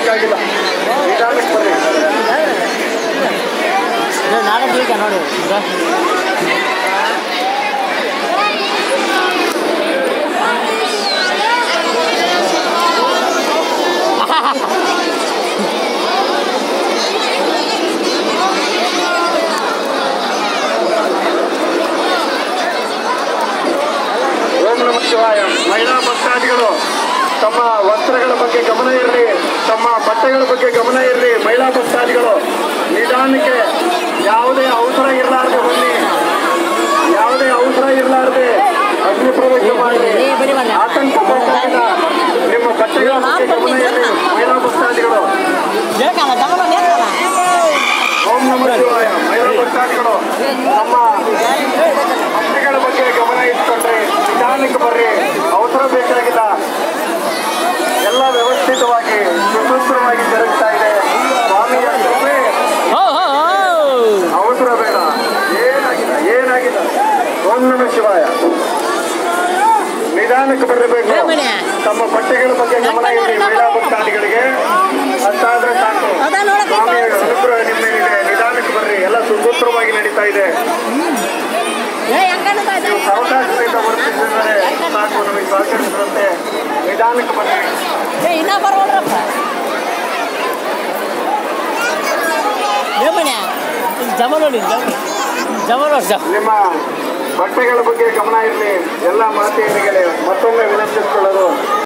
ಬೇಕಾಗಿಲ್ಲ ನಿಧಾನಕ್ಕೆ ಬರ್ರಿ ನಾಳೆ ಟೀಕ ನೋಡಿ ಓಂ ನಮ ಶಿವಾಯ ಮಹಿಳಾ ಭಕ್ತಾದಿಗಳು ತಮ್ಮ ವಸ್ತ್ರಗಳ ಬಗ್ಗೆ ಗಮನ ಇರಲಿ ತಮ್ಮ ಬಟ್ಟೆಗಳ ಬಗ್ಗೆ ಗಮನ ಇರಲಿ ಮಹಿಳಾ ಭಕ್ತಾದಿಗಳು ನಿಧಾನಕ್ಕೆ ಯಾವುದೇ ಅವಸರ ಇರಲಾರ್ದೆ ಬನ್ನಿ ಯಾವುದೇ ಅವಸರ ಇರಲಾರ್ದೆ ಅಗ್ನಿ ಪ್ರವೇಶ ಮಾಡಿ ಆತಂಕ ಪಡೋದ್ರಿಂದ ನಿಮ್ಮ ಬಟ್ಟೆಗಳ ಬಗ್ಗೆ ಗಮನ ಇರಲಿ ಮಹಿಳಾ ಭಕ್ತಾದಿಗಳು ಓಂ ನಮ ಶಿವಾಯ ಮಹಿಳಾ ಭಕ್ತಾದಿಗಳು ನಮ್ಮ ಬಟ್ಟೆಗಳ ಬಗ್ಗೆ ಗಮನ ಇಟ್ಕೊಂಡ್ರಿ ನಿಧಾನಕ್ಕೆ ಬರ್ರಿ ಅವಸರ ಬೇಕಾಗಿಲ್ಲ ಎಲ್ಲ ವ್ಯವಸ್ಥಿತವಾಗಿ ಸುಸೂತ್ರವಾಗಿ ಜರುಗ್ತಾ ಇದೆ ಸ್ವಾಮಿಯ ಕೃಪೆ ಅವಸರ ಬೇಡ ಏನಾಗಿಲ್ಲ ಏನಾಗಿಲ್ಲ ಓಂ ನಮ ಶಿವಾಯ ನಿಧಾನಕ್ಕೆ ಬರಬೇಕು ತಮ್ಮ ಬಟ್ಟೆಗಳ ಬಗ್ಗೆ ಗಮನ ಇರಲಿ ಮಹಿಳಾ ಭಕ್ತಾದಿಗಳಿಗೆ ಅಷ್ಟಾದ್ರೆ ಸಾಕು ಸ್ವಾಮಿಯ ಅನುಗ್ರಹ ನಿಮ್ಮ ಮೇಲಿದೆ ನಿಧಾನಕ್ಕೆ ಬರ್ರಿ ಎಲ್ಲ ಸುಸೂತ್ರವಾಗಿ ನಡೀತಾ ಇದೆ ನೀವು ಸಾವಕಾಶದಿಂದ ವರ್ತಿಸಿದರೆ ಸಾಕು ನಮಗೆ ಸಹಕರಿಸಿದಂತೆ ನಿಧಾನಕ್ಕೆ ಬರ್ರಿ ಇನ್ನ ಬರೋಡ್ರಪ್ಪ ಏಮನೆ ಜಮ ನೋಡಿ ಜಮ ಜಮ ನೋಡಿ ಜಮ ನಿಮ್ಮ ಬಟ್ಟೆಗಳ ಬಗ್ಗೆ ಗಮನ ಇರಲಿ ಎಲ್ಲ ಮಾತೆಯರಿಗೆ ಮತ್ತೊಮ್ಮೆ ವಿನಂತಿಸಿಕೊಳ್ಳೋದು